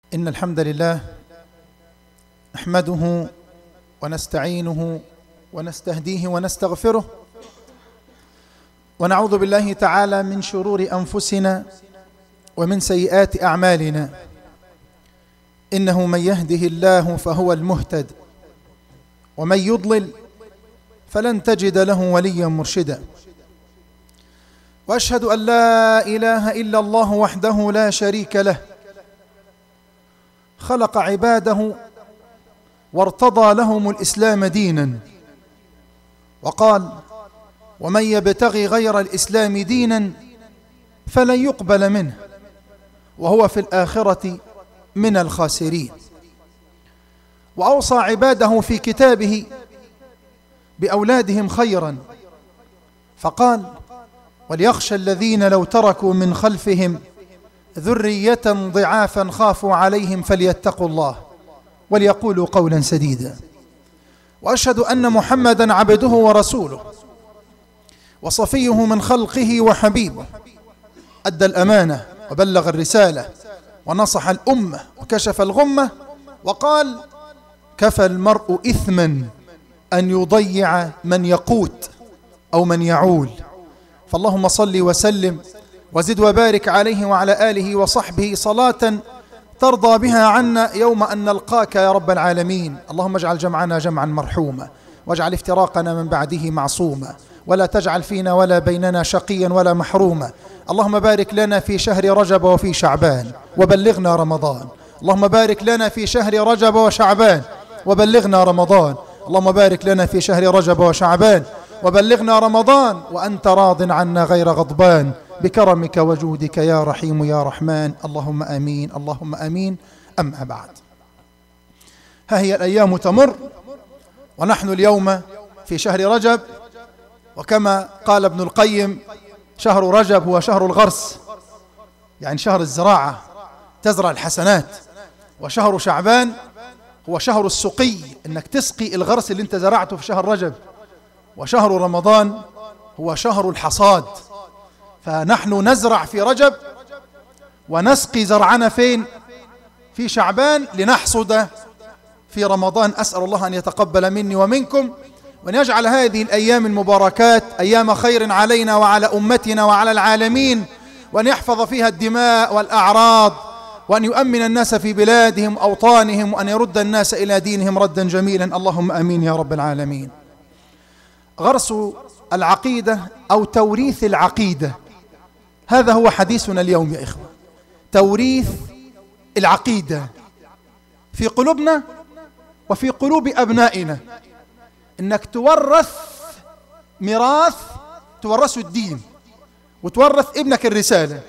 إن الحمد لله نحمده ونستعينه ونستهديه ونستغفره ونعوذ بالله تعالى من شرور أنفسنا ومن سيئات أعمالنا إنه من يهده الله فهو المهتد ومن يضلل فلن تجد له وليا مرشدا وأشهد أن لا إله إلا الله وحده لا شريك له خلق عباده وارتضى لهم الإسلام دينا وقال ومن يبتغي غير الإسلام دينا فلن يقبل منه وهو في الآخرة من الخاسرين وأوصى عباده في كتابه بأولادهم خيرا فقال وليخشى الذين لو تركوا من خلفهم ذرية ضعافا خافوا عليهم فليتقوا الله وليقولوا قولا سديدا وأشهد أن محمدا عبده ورسوله وصفيه من خلقه وحبيبه أدى الأمانة وبلغ الرسالة ونصح الأمة وكشف الغمة وقال كفى المرء إثما أن يضيع من يقوت أو من يعول فاللهم صل وسلم وزد وبارك عليه وعلى آله وصحبه صلاة ترضى بها عنا يوم أن نلقاك يا رب العالمين اللهم اجعل جمعنا جمعا مرحوما واجعل افتراقنا من بعده معصوما ولا تجعل فينا ولا بيننا شقيا ولا محروما اللهم بارك لنا في شهر رجب وفي شعبان وبلغنا رمضان اللهم بارك لنا في شهر رجب وشعبان وبلغنا رمضان اللهم بارك لنا في شهر رجب وشعبان وبلغنا رمضان وأنت راض عنا غير غضبان بكرمك وجودك يا رحيم يا رحمن اللهم امين اللهم امين اما بعد ها هي الايام تمر ونحن اليوم في شهر رجب وكما قال ابن القيم شهر رجب هو شهر الغرس يعني شهر الزراعه تزرع الحسنات وشهر شعبان هو شهر السقي انك تسقي الغرس اللي انت زرعته في شهر رجب وشهر رمضان هو شهر الحصاد فنحن نزرع في رجب ونسقي زرعنا فين في شعبان لنحصد في رمضان أسأل الله أن يتقبل مني ومنكم وأن يجعل هذه الأيام المباركات أيام خير علينا وعلى أمتنا وعلى العالمين وأن يحفظ فيها الدماء والأعراض وأن يؤمن الناس في بلادهم أوطانهم وأن يرد الناس إلى دينهم ردا جميلا اللهم أمين يا رب العالمين غرس العقيدة أو توريث العقيدة هذا هو حديثنا اليوم يا إخوة توريث العقيدة في قلوبنا وفي قلوب أبنائنا إنك تورث ميراث تورثه الدين وتورث ابنك الرسالة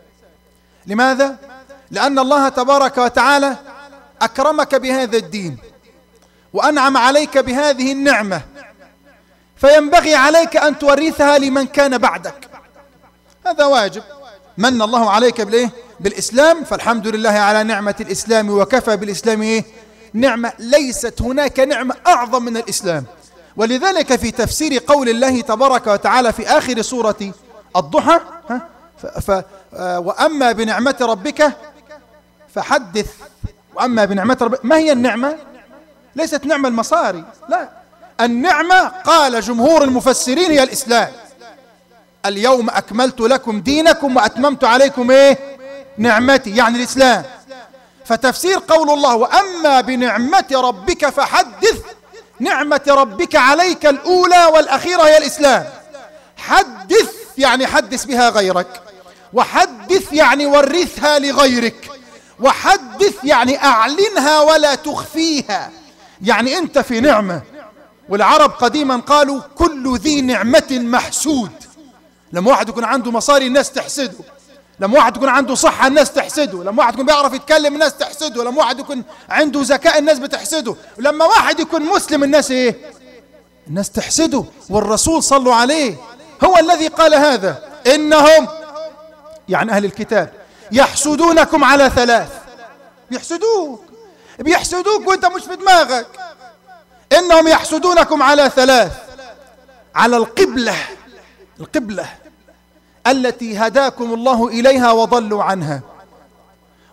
لماذا؟ لأن الله تبارك وتعالى أكرمك بهذا الدين وأنعم عليك بهذه النعمة فينبغي عليك أن تورثها لمن كان بعدك هذا واجب من الله عليك بالايه بالاسلام فالحمد لله على نعمه الاسلام وكفى بالاسلام ايه نعمه ليست هناك نعمه اعظم من الاسلام ولذلك في تفسير قول الله تبارك وتعالى في اخر سوره الضحى ف ف واما بنعمه ربك فحدث واما بنعمه ربك ما هي النعمه ليست نعمه المصاري لا النعمه قال جمهور المفسرين هي الاسلام اليوم أكملت لكم دينكم وأتممت عليكم إيه نعمتي يعني الإسلام فتفسير قول الله وأما بنعمة ربك فحدث نعمة ربك عليك الأولى والأخيرة هي الإسلام حدث يعني حدث بها غيرك وحدث يعني ورثها لغيرك وحدث يعني أعلنها ولا تخفيها يعني أنت في نعمة والعرب قديما قالوا كل ذي نعمة محسود لما واحد يكون عنده مصاري الناس تحسده لما واحد يكون عنده صحة الناس تحسده لما واحد يكون بيعرف يتكلم الناس تحسده لما واحد يكون عنده ذكاء الناس بتحسده ولما واحد يكون مسلم الناس ايه الناس تحسده والرسول صلوا عليه هو الذي قال هذا إنهم يعني أهل الكتاب يحسدونكم على ثلاث بيحسدوك بيحسدوك وانت مش في دماغك إنهم يحسدونكم على ثلاث على القبلة القبلة التي هداكم الله إليها وضلوا عنها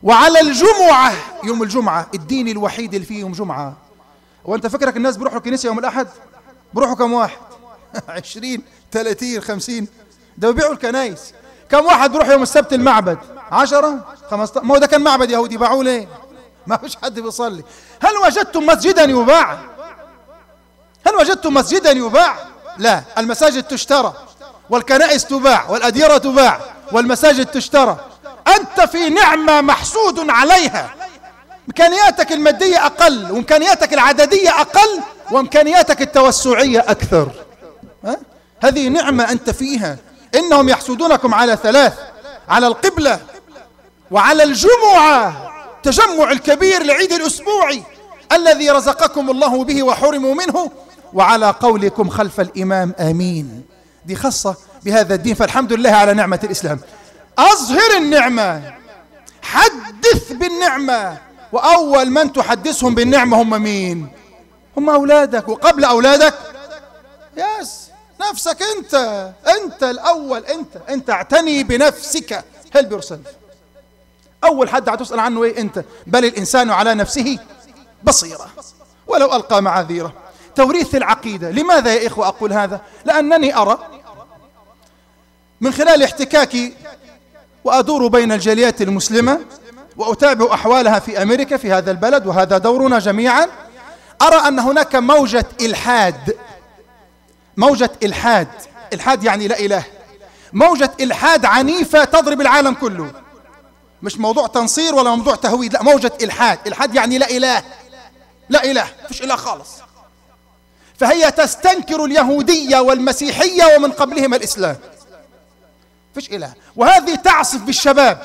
وعلى الجمعة يوم الجمعة الدين الوحيد اللي فيه يوم جمعة وانت فكرك الناس بيروحوا الكنيسة يوم الأحد بيروحوا كم واحد عشرين ثلاثين خمسين ده بيبيعوا الكنايس كم واحد بيروح يوم السبت المعبد عشرة خمسة ما هو ده كان معبد يهودي باعوه ليه ما فيش حد بيصلي هل وجدتم مسجدا يباع هل وجدتم مسجدا يباع لا المساجد تشترى والكنائس تباع والأديرة تباع والمساجد تشترى أنت في نعمة محسود عليها إمكانياتك المادية أقل وإمكانياتك العددية أقل وإمكانياتك التوسعية أكثر ها؟ هذه نعمة أنت فيها إنهم يحسدونكم على ثلاث على القبلة وعلى الجمعة تجمع الكبير لعيد الأسبوعي الذي رزقكم الله به وحرموا منه وعلى قولكم خلف الإمام آمين دي خاصة بهذا الدين فالحمد لله على نعمة الإسلام أظهر النعمة حدث بالنعمة وأول من تحدثهم بالنعمة هم مين هم أولادك وقبل أولادك يس نفسك أنت أنت الأول أنت أنت اعتني بنفسك هل بيرسل أول حد هتسأل عنه إيه أنت بل الإنسان على نفسه بصيرة ولو ألقى معاذيره توريث العقيدة لماذا يا إخوة أقول هذا لأنني أرى من خلال احتكاكي وأدور بين الجاليات المسلمة وأتابع أحوالها في أمريكا في هذا البلد وهذا دورنا جميعا أرى أن هناك موجة إلحاد موجة إلحاد إلحاد يعني لا إله موجة إلحاد عنيفة تضرب العالم كله مش موضوع تنصير ولا موضوع تهويد لا موجة إلحاد إلحاد يعني لا إله لا إله فيش إله خالص فهي تستنكر اليهودية والمسيحية ومن قبلهما الإسلام فيش إله وهذه تعصف بالشباب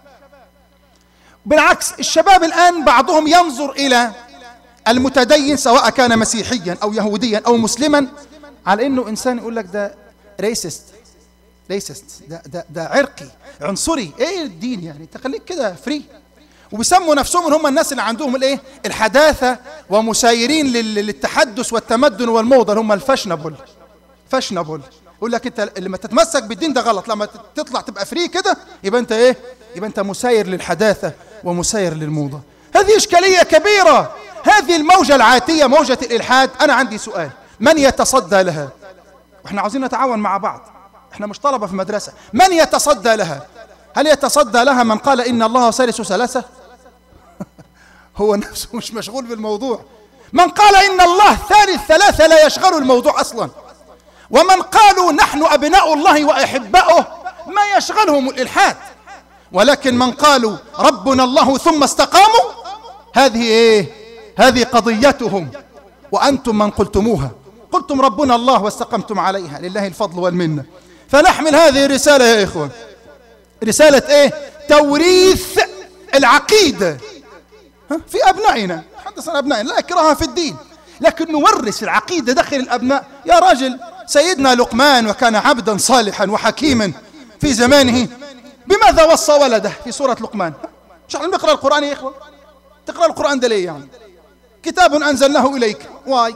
بالعكس الشباب الآن بعضهم ينظر إلى المتدين سواء كان مسيحيا أو يهوديا أو مسلما على أنه إنسان يقول لك ده ريسست ريسست ده, ده, ده عرقي عنصري ايه الدين يعني تخليك كده فري وبيسموا نفسهم ان هم الناس اللي عندهم الايه الحداثه ومسايرين للتحدث والتمدن والموضه اللي هم الفاشنبل فاشنبل يقول لك انت لما تتمسك بالدين ده غلط لما تطلع تبقى فري كده يبقى انت ايه يبقى انت مساير للحداثه ومساير للموضه هذه اشكاليه كبيره هذه الموجه العاتيه موجه الالحاد انا عندي سؤال من يتصدى لها واحنا عاوزين نتعاون مع بعض احنا مش طلبه في مدرسه من يتصدى لها هل يتصدى لها من قال ان الله ثالث ثلاثه هو نفسه مش مشغول بالموضوع من قال ان الله ثالث ثلاثه لا يشغل الموضوع اصلا ومن قالوا نحن ابناء الله واحباؤه ما يشغلهم الالحاد ولكن من قالوا ربنا الله ثم استقاموا هذه ايه هذه قضيتهم وانتم من قلتموها قلتم ربنا الله واستقمتم عليها لله الفضل والمنه فنحمل هذه الرساله يا اخوان رساله ايه توريث العقيده في ابنائنا حدث عن ابنائنا لا اكراه في الدين لكن نورث العقيده داخل الابناء يا راجل سيدنا لقمان وكان عبدا صالحا وحكيما في زمانه بماذا وصى ولده في سورة لقمان مش احنا بنقرأ القرآن يا إخوة تقرأ القرآن ده ليه يعني كتاب أنزلناه إليك واي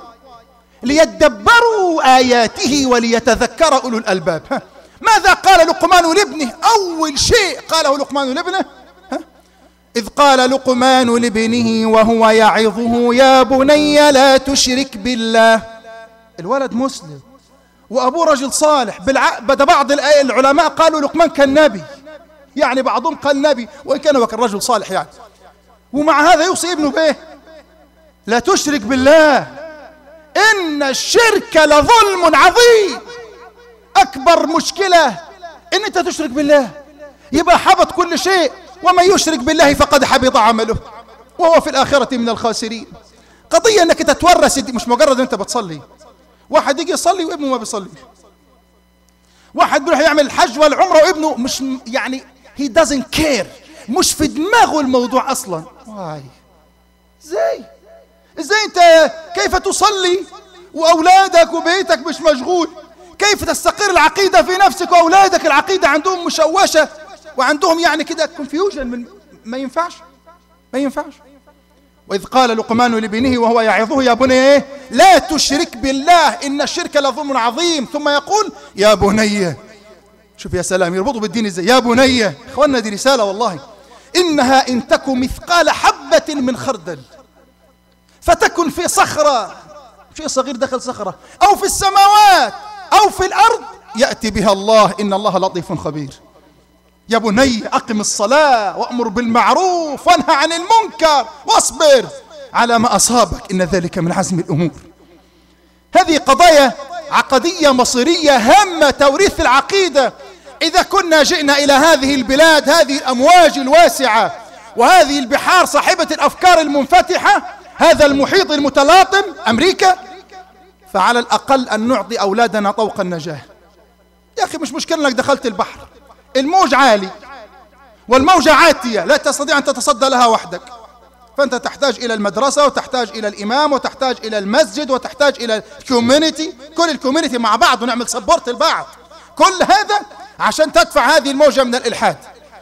ليدبروا آياته وليتذكر أولو الألباب ماذا قال لقمان لابنه أول شيء قاله لقمان لابنه إذ قال لقمان لابنه وهو يعظه يا بني لا تشرك بالله الولد مسلم وأبوه رجل صالح بالع... بدا بعض العلماء قالوا لقمان كان نبي يعني بعضهم قال نبي وإن كان هو كان رجل صالح يعني ومع هذا يوصي ابنه بإيه لا تشرك بالله إن الشرك لظلم عظيم أكبر مشكلة إن أنت تشرك بالله يبقى حبط كل شيء ومن يشرك بالله فقد حبط عمله وهو في الآخرة من الخاسرين قضية أنك تتورث مش مجرد أنت بتصلي واحد يجي يصلي وابنه ما بيصليش واحد بيروح يعمل الحج والعمره وابنه مش يعني he doesn't care مش في دماغه الموضوع اصلا واي ازاي ازاي انت كيف تصلي واولادك وبيتك مش مشغول كيف تستقر العقيده في نفسك واولادك العقيده عندهم مشوشه وعندهم يعني كده كونفيوجن من ما ينفعش ما ينفعش وإذ قال لقمان لابنه وهو يعظه يا بني إيه؟ لا تشرك بالله إن الشرك لظلم عظيم ثم يقول يا بني شوف يا سلام يربطوا بالدين ازاي يا بني اخوانا دي رسالة والله إنها إن تك مثقال حبة من خردل فتكن في صخرة شيء صغير دخل صخرة أو في السماوات أو في الأرض يأتي بها الله إن الله لطيف خبير يا بني أقم الصلاة وأمر بالمعروف وانهى عن المنكر واصبر على ما أصابك إن ذلك من عزم الأمور هذه قضايا عقدية مصيرية هامة توريث العقيدة إذا كنا جئنا إلى هذه البلاد هذه الأمواج الواسعة وهذه البحار صاحبة الأفكار المنفتحة هذا المحيط المتلاطم أمريكا فعلى الأقل أن نعطي أولادنا طوق النجاة يا أخي مش مشكلة أنك دخلت البحر الموج عالي والموجة عاتية لا تستطيع أن تتصدى لها وحدك فأنت تحتاج إلى المدرسة وتحتاج إلى الإمام وتحتاج إلى المسجد وتحتاج إلى الكوميونيتي كل الكوميونيتي مع بعض ونعمل سبورت لبعض كل هذا عشان تدفع هذه الموجة من الإلحاد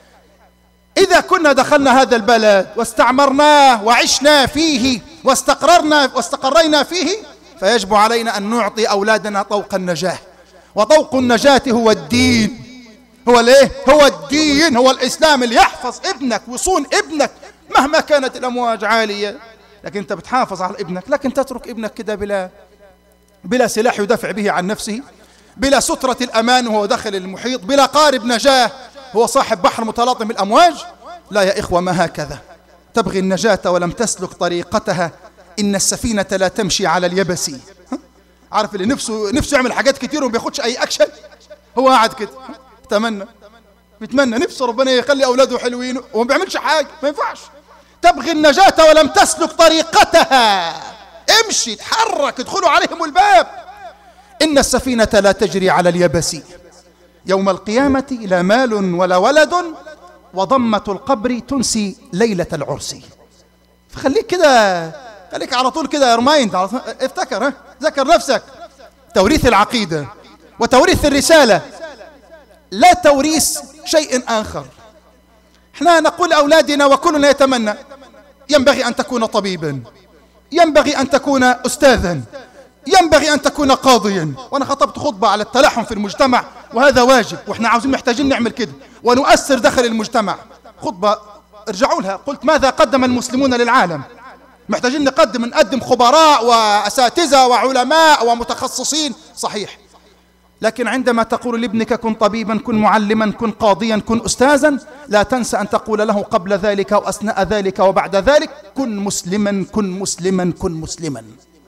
إذا كنا دخلنا هذا البلد واستعمرناه وعشنا فيه واستقررنا واستقرينا فيه فيجب علينا أن نعطي أولادنا طوق النجاة وطوق النجاة هو الدين هو الايه هو الدين هو الإسلام اللي يحفظ ابنك ويصون ابنك مهما كانت الأمواج عالية لكن أنت بتحافظ على ابنك لكن تترك ابنك كده بلا بلا سلاح يدافع به عن نفسه بلا سترة الأمان وهو داخل المحيط بلا قارب نجاة هو صاحب بحر متلاطم الأمواج لا يا إخوة ما هكذا تبغي النجاة ولم تسلك طريقتها إن السفينة لا تمشي على اليبس عارف اللي نفسه نفسه يعمل حاجات كتير وما بياخدش أي أكشن هو قاعد كده يتمنى بيتمنى نفسه ربنا يخلي أولاده حلوين وما بيعملش حاجة ما ينفعش تبغي النجاة ولم تسلك طريقتها امشي تحرك ادخلوا عليهم الباب إن السفينة لا تجري على اليبس يوم القيامة لا مال ولا ولد وضمة القبر تنسي ليلة العرس فخليك كده خليك على طول كده رمايند افتكر ها ذكر نفسك توريث العقيدة وتوريث الرسالة لا توريث شيء آخر احنا نقول لأولادنا وكلنا يتمنى ينبغي أن تكون طبيبا ينبغي أن تكون أستاذا ينبغي أن تكون قاضيا وأنا خطبت خطبة على التلاحم في المجتمع وهذا واجب وإحنا عاوزين محتاجين نعمل كده ونؤثر داخل المجتمع خطبة ارجعوا لها قلت ماذا قدم المسلمون للعالم محتاجين نقدم نقدم خبراء وأساتذة وعلماء ومتخصصين صحيح لكن عندما تقول لابنك كن طبيبا كن معلما كن قاضيا كن أستاذا لا تنسى أن تقول له قبل ذلك وأثناء ذلك وبعد ذلك كن مسلما كن مسلما كن مسلما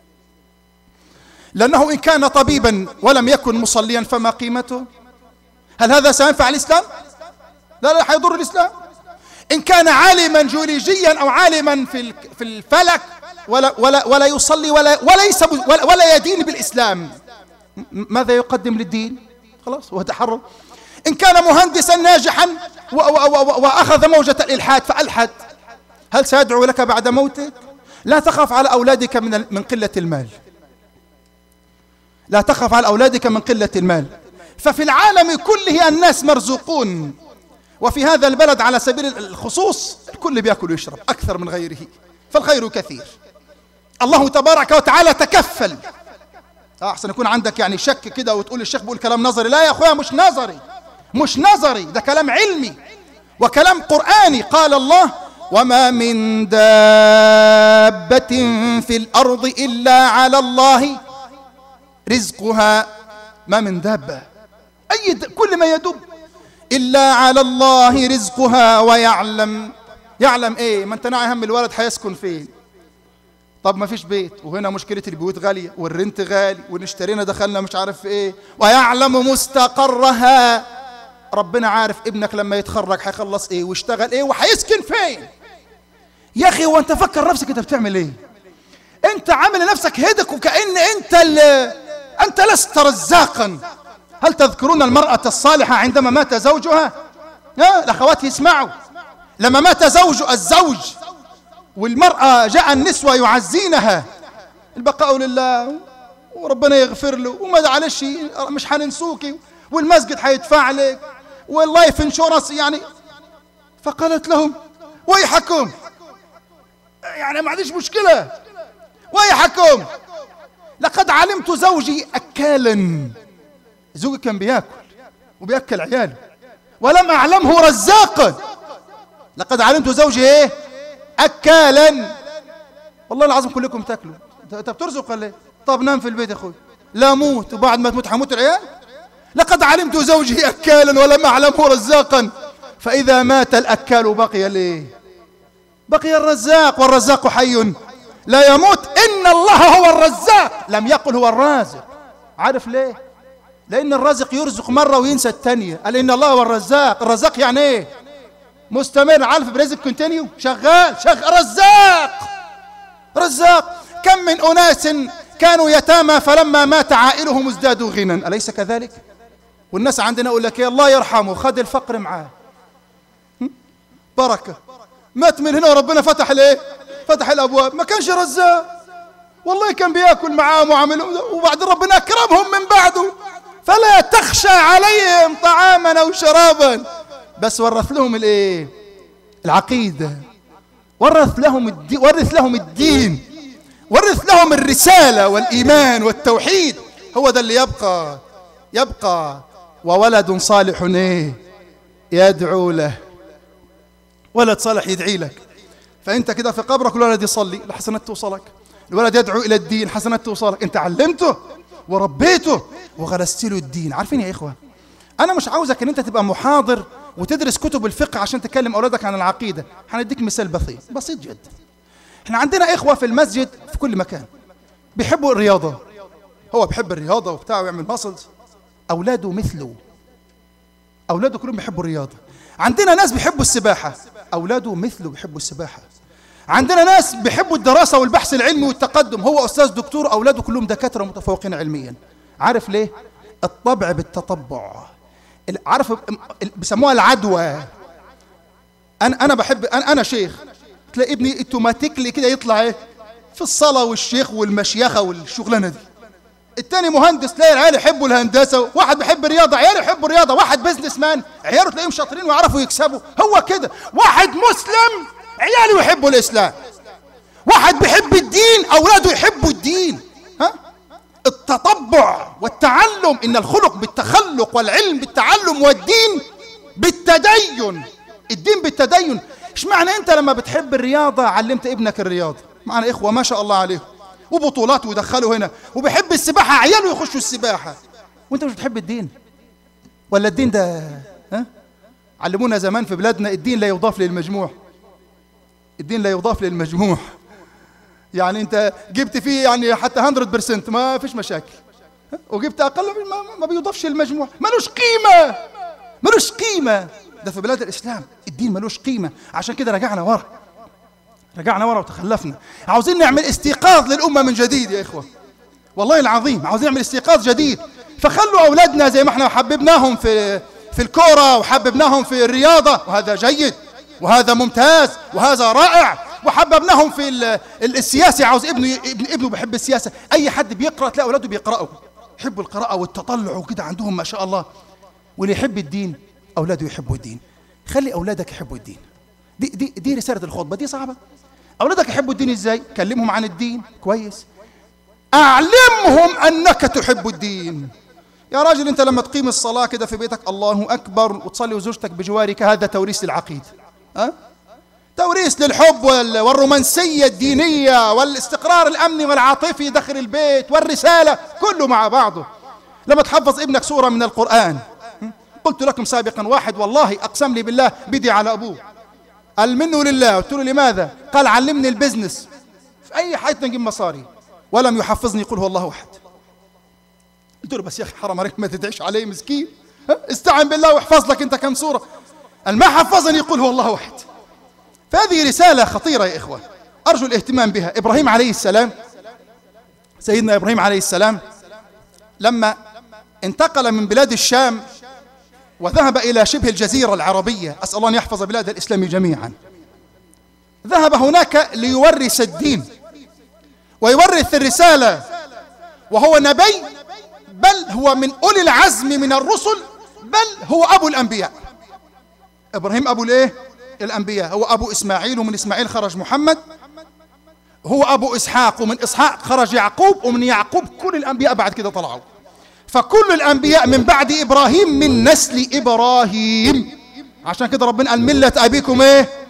لأنه إن كان طبيبا ولم يكن مصليا فما قيمته هل هذا سينفع الإسلام لا لا حيضر الإسلام إن كان عالما جيولوجيا أو عالما في في الفلك ولا ولا ولا يصلي ولا وليس ولا, ولا يدين بالإسلام ماذا يقدم للدين خلاص هو تحرر إن كان مهندسا ناجحا وأخذ موجة الإلحاد فألحد هل سيدعو لك بعد موتك لا تخف على أولادك من من قلة المال لا تخف على أولادك من قلة المال ففي العالم كله الناس مرزوقون وفي هذا البلد على سبيل الخصوص الكل بياكل ويشرب أكثر من غيره فالخير كثير الله تبارك وتعالى تكفل أحسن يكون عندك يعني شك كده وتقول الشيخ بيقول كلام نظري لا يا أخويا مش نظري مش نظري ده كلام علمي وكلام قرآني قال الله وما من دابة في الأرض إلا على الله رزقها ما من دابة أي كل ما يدب إلا على الله رزقها ويعلم يعلم إيه ما أنت ناعي هم الولد حيسكن فين طب ما فيش بيت وهنا مشكلة البيوت غالية والرنت غالي ونشترينا دخلنا مش عارف في ايه ويعلم مستقرها ربنا عارف ابنك لما يتخرج هيخلص ايه ويشتغل ايه وهيسكن فين يا اخي هو انت فكر نفسك انت بتعمل ايه انت عامل نفسك هدك وكأن انت اللي انت لست رزاقا هل تذكرون المرأة الصالحة عندما مات زوجها ها الاخوات يسمعوا لما مات زوج الزوج والمرأة جاء النسوة يعزينها البقاء لله وربنا يغفر له وما معلش مش حننسوكي والمسجد حيدفع لك واللايف انشورنس يعني فقالت لهم ويحكم يعني ما عنديش مشكلة ويحكم لقد علمت زوجي أكالا زوجي كان بياكل وبيأكل عياله ولم أعلمه رزاقا لقد علمت زوجي ايه اكالا والله العظيم كلكم تاكلوا انت بترزق ولا ايه طب نام في البيت يا اخوي لا موت وبعد ما تموت حموت العيال لقد علمت زوجي اكالا ولم اعلمه رزاقا فاذا مات الاكال بقي ليه بقي الرزاق والرزاق حي لا يموت ان الله هو الرزاق لم يقل هو الرازق عارف ليه لان الرازق يرزق مره وينسى الثانيه قال ان الله هو الرزاق الرزاق يعني ايه مستمر عارف برزق كونتينيو شغال شغال رزاق رزاق كم من اناس كانوا يتامى فلما مات عائلهم ازدادوا غنى اليس كذلك والناس عندنا يقول لك ايه الله يرحمه خد الفقر معاه بركه مات من هنا وربنا فتح الايه فتح الابواب ما كانش رزاق والله كان بياكل معاهم وعملهم وبعدين ربنا اكرمهم من بعده فلا تخشى عليهم طعاما او شرابا بس ورث لهم الايه العقيده ورث لهم الدين ورث لهم الدين ورث لهم الرساله والايمان والتوحيد هو ده اللي يبقى يبقى وولد صالح ايه يدعو له ولد صالح يدعي لك فانت كده في قبرك الولد يصلي الحسنات توصلك الولد يدعو الى الدين حسنات توصلك انت علمته وربيته وغرست له الدين عارفين يا اخوه انا مش عاوزك ان انت تبقى محاضر وتدرس كتب الفقه عشان تكلم اولادك عن العقيده هنديك مثال بسيط بسيط جدا احنا عندنا اخوه في المسجد في كل مكان بيحبوا الرياضه هو بيحب الرياضه وبتاع ويعمل ماسلز اولاده مثله اولاده كلهم بيحبوا الرياضه عندنا ناس بيحبوا السباحه اولاده مثله بيحبوا السباحه عندنا ناس بيحبوا الدراسه والبحث العلمي والتقدم هو استاذ دكتور اولاده كلهم دكاتره متفوقين علميا عارف ليه الطبع بالتطبع عارف بيسموها العدوى انا انا بحب انا انا شيخ تلاقي ابني اوتوماتيكلي كده يطلع ايه في الصلاه والشيخ والمشيخه والشغلانه دي التاني مهندس تلاقي العيال يحبوا الهندسه واحد بيحب الرياضه عياله يحبوا الرياضه واحد بزنس مان عياله تلاقيهم شاطرين ويعرفوا يكسبوا هو كده واحد مسلم عياله يحبوا الاسلام واحد بيحب الدين اولاده يحبوا الدين ها التطبع والتعلم ان الخلق بالتخلق والعلم بالتعلم والدين بالتدين الدين بالتدين ايش معنى انت لما بتحب الرياضه علمت ابنك الرياضه معنا اخوه ما شاء الله عليهم وبطولات ويدخلوا هنا وبيحب السباحه عياله يخشوا السباحه وانت مش بتحب الدين ولا الدين ده ها علمونا زمان في بلادنا الدين لا يضاف للمجموع الدين لا يضاف للمجموع يعني انت جبت فيه يعني حتى 100% ما فيش مشاكل وجبت اقل ما, ما بيضافش للمجموع ملوش قيمه ملوش قيمه ده في بلاد الاسلام الدين ملوش قيمه عشان كده رجعنا ورا رجعنا ورا وتخلفنا عاوزين نعمل استيقاظ للامه من جديد يا اخوه والله العظيم عاوزين نعمل استيقاظ جديد فخلوا اولادنا زي ما احنا حببناهم في في الكوره وحببناهم في الرياضه وهذا جيد وهذا ممتاز وهذا رائع وحببناهم في السياسه عاوز ابنه ابن ابنه بيحب السياسه اي حد بيقرا تلاقي اولاده بيقراوا يحبوا القراءه والتطلع وكده عندهم ما شاء الله واللي يحب الدين اولاده يحبوا الدين خلي اولادك يحبوا الدين دي دي دي رساله الخطبه دي صعبه اولادك يحبوا الدين ازاي كلمهم عن الدين كويس اعلمهم انك تحب الدين يا راجل انت لما تقيم الصلاه كده في بيتك الله اكبر وتصلي وزوجتك بجوارك هذا توريث للعقيده أه؟ توريث للحب والرومانسية الدينية والاستقرار الأمني والعاطفي داخل البيت والرسالة كله مع بعضه لما تحفظ ابنك سورة من القرآن قلت لكم سابقا واحد والله أقسم لي بالله بدي على أبوه قال منه لله قلت له لماذا قال علمني البزنس في أي حيث نجيب مصاري ولم يحفظني يقول هو الله واحد قلت له بس يا أخي حرام عليك ما تدعيش عليه مسكين استعن بالله واحفظ لك أنت كم سورة قال ما حفظني يقول هو الله واحد فهذه رسالة خطيرة يا إخوة أرجو الاهتمام بها إبراهيم عليه السلام سيدنا إبراهيم عليه السلام لما انتقل من بلاد الشام وذهب إلى شبه الجزيرة العربية أسأل الله أن يحفظ بلاد الإسلام جميعا ذهب هناك ليورث الدين ويورث الرسالة وهو نبي بل هو من أولي العزم من الرسل بل هو أبو الأنبياء إبراهيم أبو الإيه؟ الأنبياء هو أبو إسماعيل ومن إسماعيل خرج محمد هو أبو إسحاق ومن إسحاق خرج يعقوب ومن يعقوب كل الأنبياء بعد كده طلعوا فكل الأنبياء من بعد إبراهيم من نسل إبراهيم عشان كده ربنا قال ملة أبيكم إيه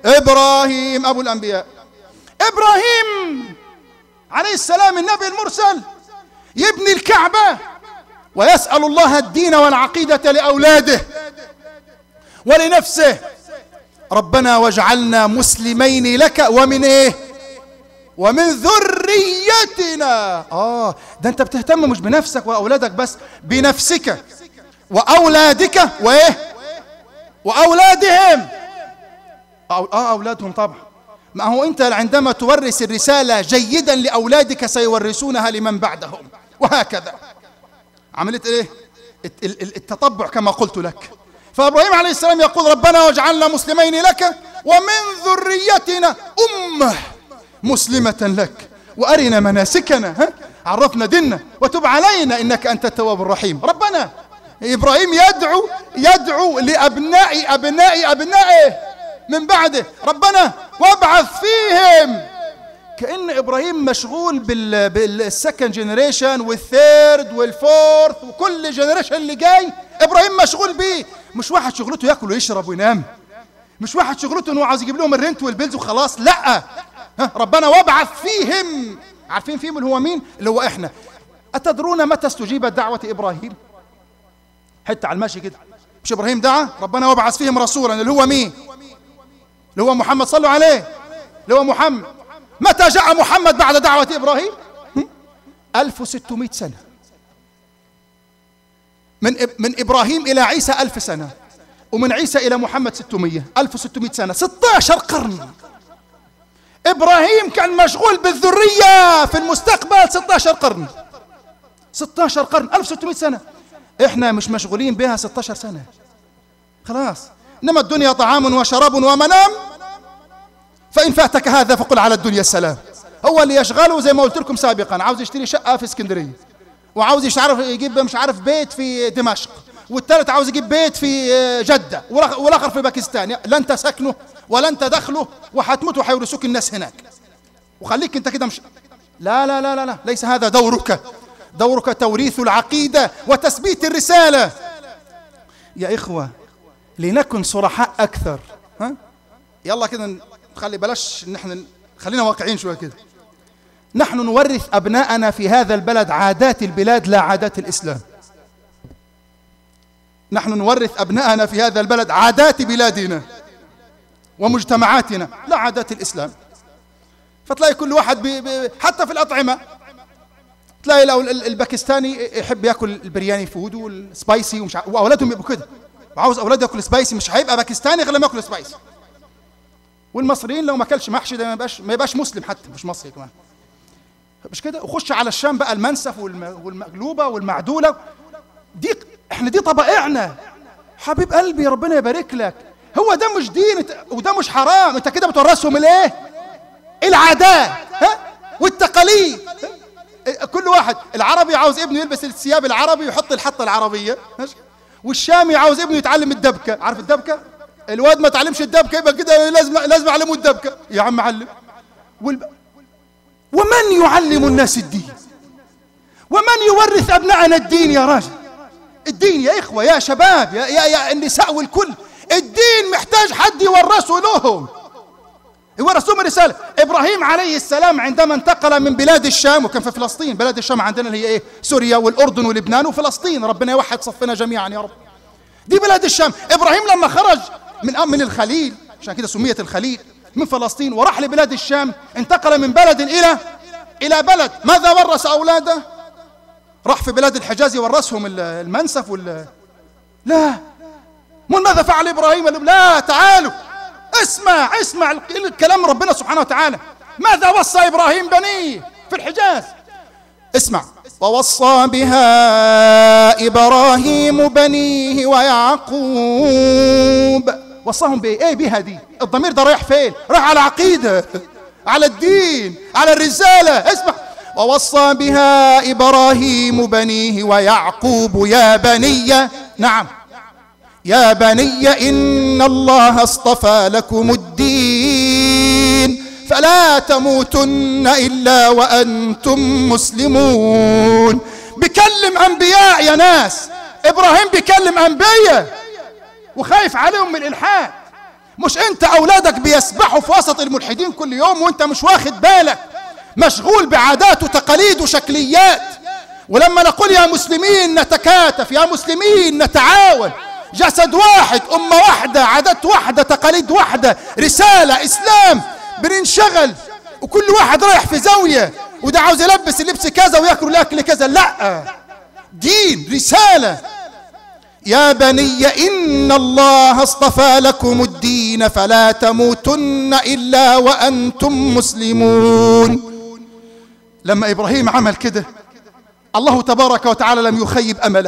إبراهيم أبو الأنبياء إبراهيم عليه السلام النبي المرسل يبني الكعبة ويسأل الله الدين والعقيدة لأولاده ولنفسه ربنا واجعلنا مسلمين لك ومن ايه ومن ذريتنا اه ده انت بتهتم مش بنفسك واولادك بس بنفسك واولادك وايه واولادهم أو اه اولادهم طبعا ما هو انت عندما تورث الرساله جيدا لاولادك سيورثونها لمن بعدهم وهكذا عملت ايه التطبع كما قلت لك فابراهيم عليه السلام يقول ربنا واجعلنا مسلمين لك ومن ذريتنا امه مسلمه لك وارنا مناسكنا ها عرفنا ديننا وتب علينا انك انت التواب الرحيم ربنا ابراهيم يدعو يدعو لابناء ابناء ابنائه من بعده ربنا وابعث فيهم كأن إبراهيم مشغول بال بالسكند جنريشن والثيرد والفورث وكل جنريشن اللي جاي إبراهيم مشغول بيه مش واحد شغلته ياكل ويشرب وينام مش واحد شغلته انه عاوز يجيب لهم الرنت والبيلز وخلاص لا ها ربنا وابعث فيهم عارفين فيهم اللي هو مين اللي هو احنا أتدرون متى استجيبت دعوة إبراهيم حتى على الماشي كده مش إبراهيم دعا ربنا وابعث فيهم رسولا اللي هو مين اللي هو محمد صلوا عليه اللي هو محمد متى جاء محمد بعد دعوة إبراهيم 1600 سنة من من إبراهيم إلى عيسى ألف سنة ومن عيسى إلى محمد 600 1600 سنة 16 قرن إبراهيم كان مشغول بالذرية في المستقبل 16 قرن 16 قرن 1600 سنة إحنا مش مشغولين بها 16 سنة خلاص إنما الدنيا طعام وشراب ومنام فإن فاتك هذا فقل على الدنيا السلام هو اللي يشغله زي ما قلت لكم سابقا عاوز يشتري شقة في اسكندرية وعاوز مش عارف يجيب مش عارف بيت في دمشق والثالث عاوز يجيب بيت في جدة والآخر في باكستان لا أنت سكنه ولا أنت دخله وحتموت وحيورثوك الناس هناك وخليك أنت كده مش لا لا لا لا لا ليس هذا دورك دورك توريث العقيدة وتثبيت الرسالة يا إخوة لنكن صرحاء أكثر ها يلا كده خلي بلاش ان احنا خلينا واقعين شويه كده نحن نورث ابناءنا في هذا البلد عادات البلاد لا عادات الاسلام نحن نورث ابناءنا في هذا البلد عادات بلادنا ومجتمعاتنا لا عادات الاسلام فتلاقي كل واحد بي بي حتى في الاطعمه تلاقي لو الباكستاني يحب ياكل البرياني فود والسبايسي ومش واولادهم يبقوا كده وعاوز اولاده ياكل سبايسي مش هيبقى باكستاني غير لما ياكل سبايسي والمصريين لو ما اكلش محشي ده ما يبقاش ما يبقاش مسلم حتى مش مصري كمان مش كده وخش على الشام بقى المنسف والمقلوبه والمعدوله دي احنا دي طبائعنا حبيب قلبي ربنا يبارك لك هو ده مش دين وده مش حرام انت كده بتورثهم الايه العادات ها والتقاليد كل واحد العربي عاوز ابنه يلبس الثياب العربي ويحط الحطه العربيه والشامي عاوز ابنه يتعلم الدبكه عارف الدبكه الواد ما تعلمش الدبكه يبقى كده لازم لازم اعلمه الدبكه يا عم علم والب... ومن يعلم الناس الدين ومن يورث ابنائنا الدين يا راجل الدين يا اخوه يا شباب يا يا, يا النساء والكل الدين محتاج حد يورثه لهم يورثهم الرسالة إبراهيم عليه السلام عندما انتقل من بلاد الشام وكان في فلسطين بلاد الشام عندنا اللي هي إيه سوريا والأردن ولبنان وفلسطين ربنا يوحد صفنا جميعا يا رب دي بلاد الشام إبراهيم لما خرج من من الخليل عشان كده سميت الخليل من فلسطين وراح لبلاد الشام انتقل من بلد إلى إلى بلد ماذا ورث أولاده راح في بلاد الحجاز يورثهم المنسف وال لا من ماذا فعل إبراهيم لا تعالوا اسمع اسمع الكلام ربنا سبحانه وتعالى ماذا وصى إبراهيم بنيه في الحجاز اسمع ووصى بها إبراهيم بنيه ويعقوب وصاهم بإيه إيه بها دي الضمير ده رايح فين رايح على عقيدة على الدين على الرسالة اسمع ووصى بها إبراهيم بنيه ويعقوب يا بني نعم يا بني إن الله اصطفى لكم الدين فلا تموتن إلا وأنتم مسلمون بكلم أنبياء يا ناس إبراهيم بيكلم أنبياء وخايف عليهم من الإلحاد مش انت اولادك بيسبحوا في وسط الملحدين كل يوم وانت مش واخد بالك مشغول بعادات وتقاليد وشكليات ولما نقول يا مسلمين نتكاتف يا مسلمين نتعاون جسد واحد أمة واحدة عادات واحدة تقاليد واحدة رسالة إسلام بننشغل وكل واحد رايح في زاوية وده عاوز يلبس اللبس كذا وياكل الأكل كذا لا دين رسالة يا بني إن الله اصطفى لكم الدين فلا تموتن إلا وأنتم مسلمون لما إبراهيم عمل كده الله تبارك وتعالى لم يخيب أمله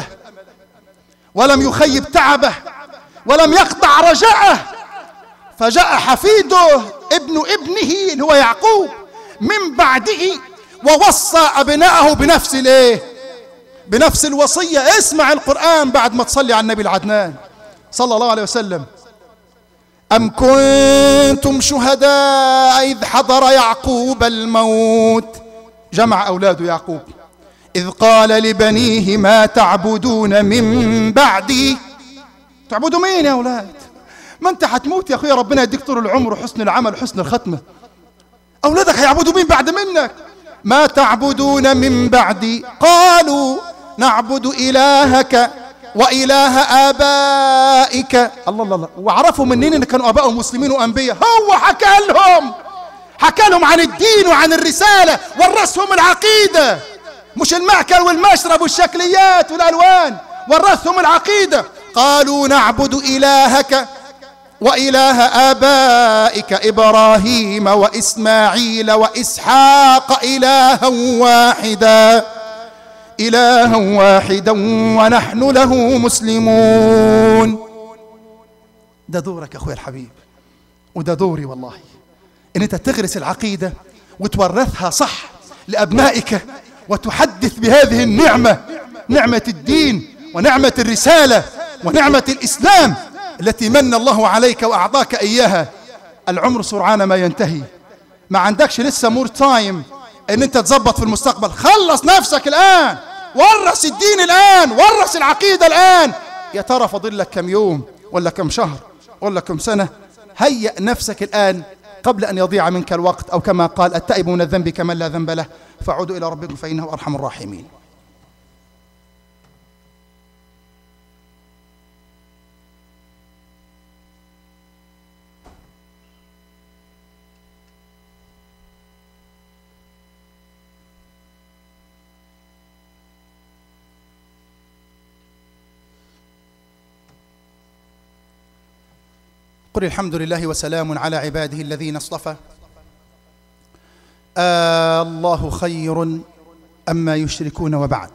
ولم يخيب تعبه ولم يقطع رجاءه فجاء حفيده ابن ابنه اللي هو يعقوب من بعده ووصى أبنائه بنفس الايه بنفس الوصية اسمع القرآن بعد ما تصلي على النبي العدنان صلى الله عليه وسلم أم كنتم شهداء إذ حضر يعقوب الموت جمع أولاده يعقوب إذ قال لبنيه ما تعبدون من بعدي تعبدوا مين يا أولاد ما أنت حتموت يا أخويا ربنا يديك طول العمر وحسن العمل وحسن الختمة أولادك هيعبدوا مين بعد منك ما تعبدون من بعدي قالوا نعبد إلهك وإله آبائك الله الله الله وعرفوا منين إن كانوا آبائهم مسلمين وأنبياء هو حكى لهم حكى لهم عن الدين وعن الرسالة ورثهم العقيدة مش المأكل والمشرب والشكليات والألوان ورثهم العقيدة قالوا نعبد إلهك وإله آبائك إبراهيم وإسماعيل وإسحاق إلها واحدا إلها واحدا ونحن له مسلمون ده دورك يا أخوي الحبيب وده دوري والله إن أنت تغرس العقيدة وتورثها صح لأبنائك وتحدث بهذه النعمة نعمة الدين ونعمة الرسالة ونعمة الإسلام التي من الله عليك وأعطاك إياها العمر سرعان ما ينتهي ما عندكش لسه مور تايم ان انت تظبط في المستقبل خلص نفسك الآن ورث الدين الآن ورث العقيدة الآن يا ترى فاضل لك كم يوم ولا كم شهر ولا كم سنة هيأ نفسك الآن قبل أن يضيع منك الوقت أو كما قال التائب من الذنب كمن لا ذنب له فعودوا إلى ربكم فإنه أرحم الراحمين قل الحمد لله وسلام على عباده الذين اصطفى آه الله خير أما يشركون وبعد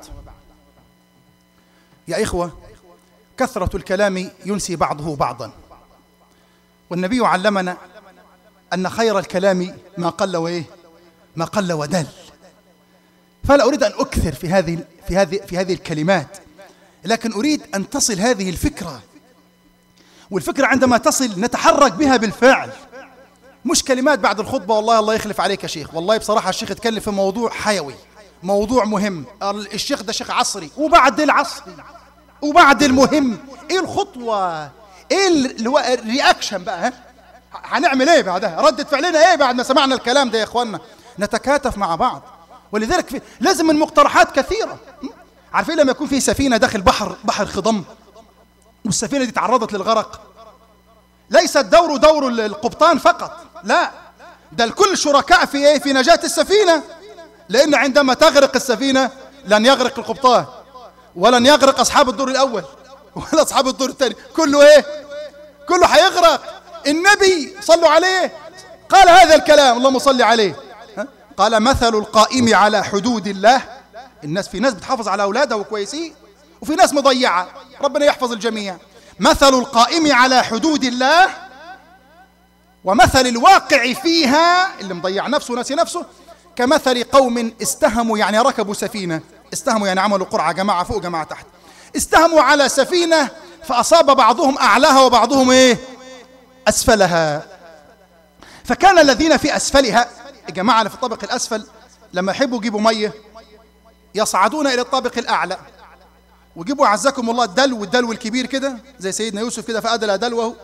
يا إخوة كثرة الكلام ينسي بعضه بعضا والنبي علمنا أن خير الكلام ما قل وإيه ما قل ودل فلا أريد أن أكثر في هذه في هذه في هذه الكلمات لكن أريد أن تصل هذه الفكرة والفكرة عندما تصل نتحرك بها بالفعل مش كلمات بعد الخطبة والله الله يخلف عليك يا شيخ والله بصراحة الشيخ اتكلم في موضوع حيوي موضوع مهم الشيخ ده شيخ عصري وبعد العصري وبعد المهم ايه الخطوة ايه اللي هو الرياكشن بقى ها هنعمل ايه بعدها ردة فعلنا ايه بعد ما سمعنا الكلام ده يا اخوانا نتكاتف مع بعض ولذلك في لازم من مقترحات كثيرة عارفين لما يكون في سفينة داخل بحر بحر خضم والسفينة دي تعرضت للغرق ليس الدور دور القبطان فقط لا ده الكل شركاء في ايه في نجاة السفينة لأن عندما تغرق السفينة لن يغرق القبطان ولن يغرق أصحاب الدور الأول ولا أصحاب الدور الثاني كله ايه كله هيغرق النبي صلوا عليه قال هذا الكلام اللهم صل عليه قال مثل القائم على حدود الله الناس في ناس بتحافظ على أولادها وكويسين وفي ناس مضيعة ربنا يحفظ الجميع مثل القائم على حدود الله ومثل الواقع فيها اللي مضيع نفسه وناسي نفسه كمثل قوم استهموا يعني ركبوا سفينة استهموا يعني عملوا قرعة جماعة فوق جماعة تحت استهموا على سفينة فأصاب بعضهم أعلاها وبعضهم إيه أسفلها فكان الذين في أسفلها الجماعة اللي في الطابق الأسفل لما يحبوا يجيبوا مية يصعدون إلى الطابق الأعلى وجيبوا عزكم الله الدلو الدلو الكبير كده زي سيدنا يوسف كده فأدلى دلوه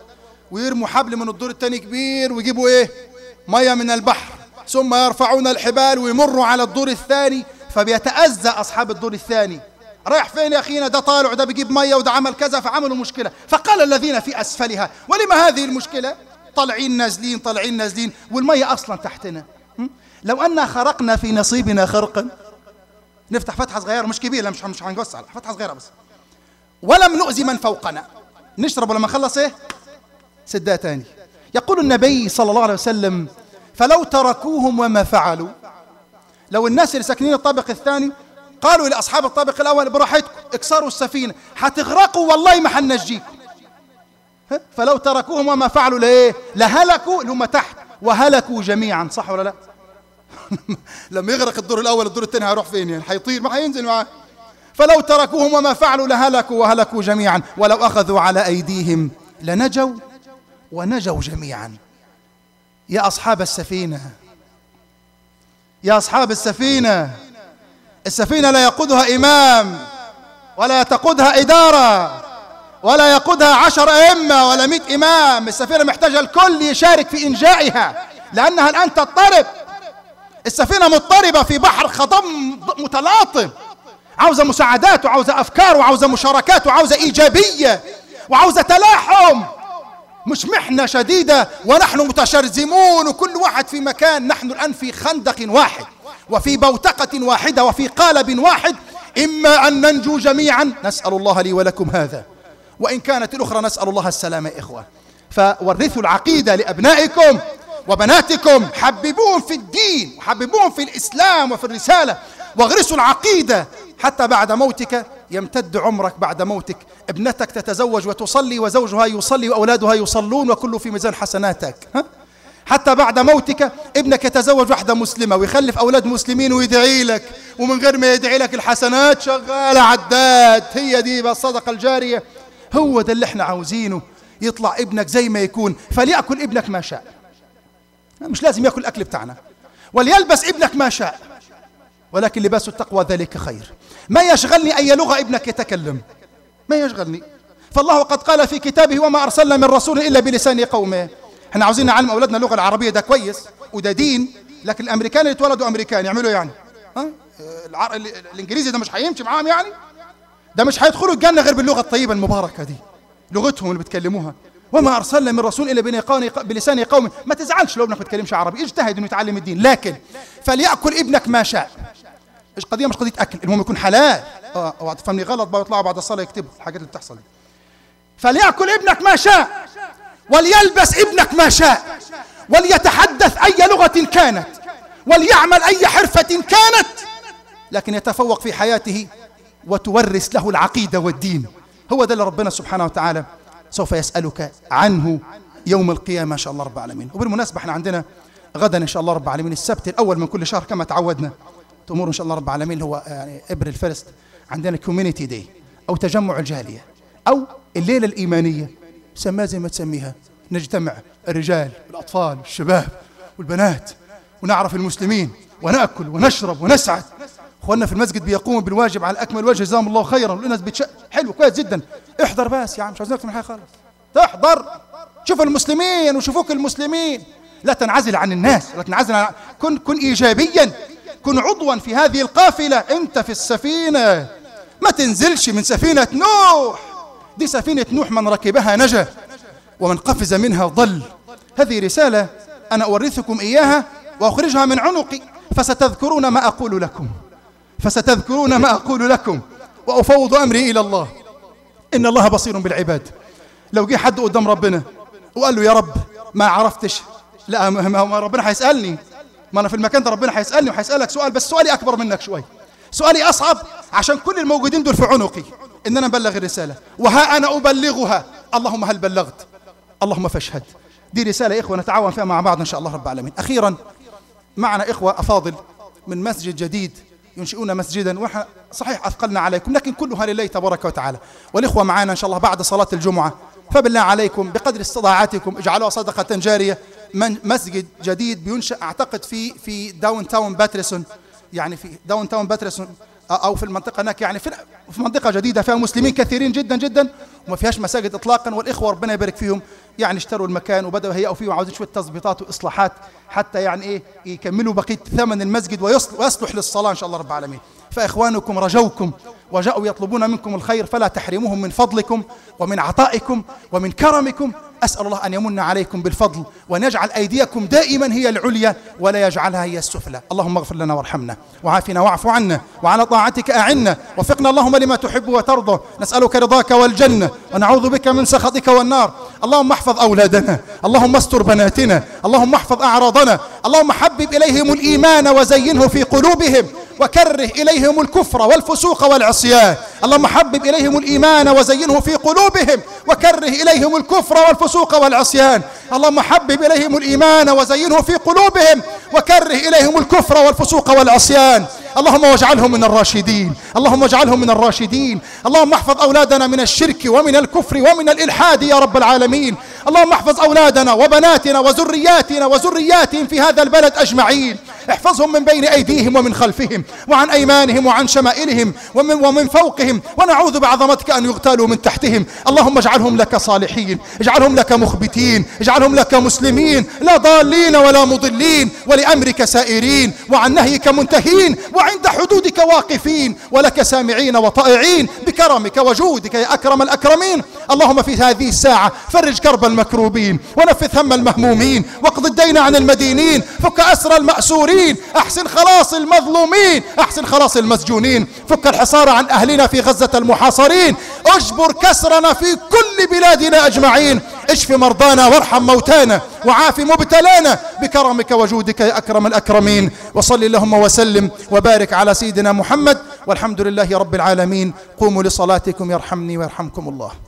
ويرموا حبل من الدور الثاني كبير ويجيبوا ايه ميه من البحر ثم يرفعون الحبال ويمروا على الدور الثاني فبيتأذى أصحاب الدور الثاني رايح فين يا أخينا ده طالع وده بيجيب مية وده عمل كذا فعملوا مشكلة فقال الذين في أسفلها ولما هذه المشكلة طالعين نازلين طالعين نازلين والمية أصلا تحتنا لو أنا خرقنا في نصيبنا خرقا نفتح فتحة صغيرة مش كبيرة مش مش هنوسع فتحة صغيرة بس ولم نؤذي من فوقنا نشرب ولما نخلص ايه سدها تاني يقول النبي صلى الله عليه وسلم فلو تركوهم وما فعلوا لو الناس اللي ساكنين الطابق الثاني قالوا لأصحاب الطابق الأول براحتكم اكسروا السفينة هتغرقوا والله ما حنجيكم فلو تركوهم وما فعلوا لإيه لهلكوا اللي هم تحت وهلكوا جميعا صح ولا لا لما يغرق الدور الأول الدور الثاني هيروح فين يعني هيطير ما هينزل معاه فلو تركوهم وما فعلوا لهلكوا وهلكوا جميعا ولو أخذوا على أيديهم لنجوا ونجوا جميعا يا أصحاب السفينة يا أصحاب السفينة السفينة لا يقودها إمام ولا تقودها إدارة ولا يقودها عشر أئمة ولا مئة إمام السفينة محتاجة الكل يشارك في إنجائها لأنها الآن تضطرب السفينة مضطربة في بحر خضم متلاطم عاوزة مساعدات وعاوزة أفكار وعاوزة مشاركات وعاوزة إيجابية وعاوزة تلاحم مش محنة شديدة ونحن متشرذمون وكل واحد في مكان نحن الآن في خندق واحد وفي بوتقة واحدة وفي قالب واحد إما أن ننجو جميعا نسأل الله لي ولكم هذا وإن كانت الأخرى نسأل الله السلامة إخوة فورثوا العقيدة لأبنائكم وبناتكم حببوهم في الدين وحببوهم في الإسلام وفي الرسالة واغرسوا العقيدة حتى بعد موتك يمتد عمرك بعد موتك ابنتك تتزوج وتصلي وزوجها يصلي وأولادها يصلون وكله في ميزان حسناتك ها؟ حتى بعد موتك ابنك يتزوج واحدة مسلمة ويخلف أولاد مسلمين ويدعي لك ومن غير ما يدعي لك الحسنات شغالة عداد هي دي بس الصدقة الجارية هو ده اللي احنا عاوزينه يطلع ابنك زي ما يكون فليأكل ابنك ما شاء مش لازم يأكل الأكل بتاعنا وليلبس ابنك ما شاء ولكن لباس التقوى ذلك خير ما يشغلني أي لغة ابنك يتكلم ما يشغلني فالله قد قال في كتابه وما أرسلنا من رسول إلا بلسان قومه احنا عاوزين نعلم أولادنا اللغة العربية ده كويس وده دين لكن الأمريكان اللي اتولدوا أمريكان يعملوا يعني ها؟ العر... الإنجليزي ده مش هيمشي معاهم يعني ده مش هيدخلوا الجنة غير باللغة الطيبة المباركة دي لغتهم اللي بتكلموها وما أرسلنا من رسول إلا بلسان قوم ما تزعلش لو ابنك ما بيتكلمش عربي اجتهد إنه يتعلم الدين لكن فليأكل ابنك ما شاء مش قضية مش قضية أكل المهم يكون حلال اه اوعى تفهمني غلط بقى يطلعوا بعد الصلاة يكتبوا الحاجات اللي بتحصل دي فليأكل ابنك ما شاء وليلبس ابنك ما شاء وليتحدث أي لغة كانت وليعمل أي حرفة كانت لكن يتفوق في حياته وتورث له العقيدة والدين هو ده اللي ربنا سبحانه وتعالى سوف يسألك عنه يوم القيامة إن شاء الله رب العالمين وبالمناسبة احنا عندنا غدا إن شاء الله رب العالمين السبت الأول من كل شهر كما تعودنا تمر إن شاء الله رب العالمين هو يعني إبر الفرست عندنا كوميونيتي داي أو تجمع الجالية أو الليلة الإيمانية سماها زي ما تسميها نجتمع الرجال والأطفال والشباب والبنات ونعرف المسلمين ونأكل ونشرب ونسعد اخواننا في المسجد بيقوموا بالواجب على اكمل وجه جزاهم الله خيرا والناس بتش... حلو كويس جدا احضر بس يا عم مش عايزين اكتر من حاجه خالص تحضر شوف المسلمين وشوفوك المسلمين لا تنعزل عن الناس لا تنعزل عن كن كن ايجابيا كن عضوا في هذه القافله انت في السفينه ما تنزلش من سفينه نوح دي سفينه نوح من ركبها نجا ومن قفز منها ضل هذه رساله انا اورثكم اياها واخرجها من عنقي فستذكرون ما اقول لكم فستذكرون ما أقول لكم وأفوض أمري إلى الله إن الله بصير بالعباد لو جه حد قدام ربنا وقال له يا رب ما عرفتش لا ما ربنا هيسألني ما أنا في المكان ده ربنا هيسألني وهيسألك سؤال بس سؤالي أكبر منك شوي سؤالي أصعب عشان كل الموجودين دول في عنقي إن أنا أبلغ الرسالة وها أنا أبلغها اللهم هل بلغت اللهم فاشهد دي رسالة يا إخوة نتعاون فيها مع بعض إن شاء الله رب العالمين أخيرا معنا إخوة أفاضل من مسجد جديد ينشئون مسجدا ونحن صحيح أثقلنا عليكم لكن كلها لله تبارك وتعالى والإخوة معنا إن شاء الله بعد صلاة الجمعة فبالله عليكم بقدر استطاعتكم اجعلوها صدقة جارية من مسجد جديد بينشأ أعتقد في في داون تاون باترسون يعني في داون تاون باترسون أو في المنطقة هناك يعني في في منطقة جديدة فيها مسلمين كثيرين جدا جدا وما فيهاش مساجد إطلاقا والإخوة ربنا يبارك فيهم يعني اشتروا المكان وبدأوا يهيئوا فيه وعاوزين شوية تظبيطات وإصلاحات حتى يعني إيه يكملوا بقية ثمن المسجد ويصل- ويصلح للصلاة إن شاء الله رب العالمين فإخوانكم رجوكم وجاءوا يطلبون منكم الخير فلا تحرموهم من فضلكم ومن عطائكم ومن كرمكم أسأل الله أن يمن عليكم بالفضل وأن يجعل أيديكم دائما هي العليا ولا يجعلها هي السفلى اللهم اغفر لنا وارحمنا وعافنا واعف عنا وعلى طاعتك أعنا وفقنا اللهم لما تحب وترضى نسألك رضاك والجنة ونعوذ بك من سخطك والنار اللهم احفظ أولادنا اللهم استر بناتنا اللهم احفظ أعراضنا اللهم حبب إليهم الإيمان وزينه في قلوبهم وكره إليهم الكفر والفسوق والعصيان اللهم حبب إليهم الإيمان وزينه في قلوبهم وكره إليهم الكفر والفسوق والعصيان اللهم حبب إليهم الإيمان وزينه في قلوبهم وكره إليهم الكفر والفسوق والعصيان اللهم واجعلهم من الراشدين اللهم واجعلهم من الراشدين اللهم احفظ أولادنا من الشرك ومن الكفر ومن الإلحاد يا رب العالمين اللهم احفظ أولادنا وبناتنا وذرياتنا وذرياتهم في هذا البلد أجمعين احفظهم من بين أيديهم ومن خلفهم وعن أيمانهم وعن شمائلهم ومن, ومن فوقهم ونعوذ بعظمتك أن يغتالوا من تحتهم اللهم اجعلهم لك صالحين اجعلهم لك مخبتين اجعلهم لك مسلمين لا ضالين ولا مضلين ولأمرك سائرين وعن نهيك منتهين وعند حدودك واقفين ولك سامعين وطائعين بكرمك وجودك يا أكرم الأكرمين اللهم في هذه الساعة فرج كرب المكروبين ونفث هم المهمومين واقض الدين عن المدينين فك أسر المأسورين أحسن خلاص المظلومين أحسن خلاص المسجونين فك الحصار عن أهلنا في غزة المحاصرين اجبر كسرنا في كل بلادنا أجمعين اشف مرضانا وارحم موتانا وعاف مبتلانا بكرمك وجودك يا أكرم الأكرمين وصل اللهم وسلم وبارك على سيدنا محمد والحمد لله رب العالمين قوموا لصلاتكم يرحمني ويرحمكم الله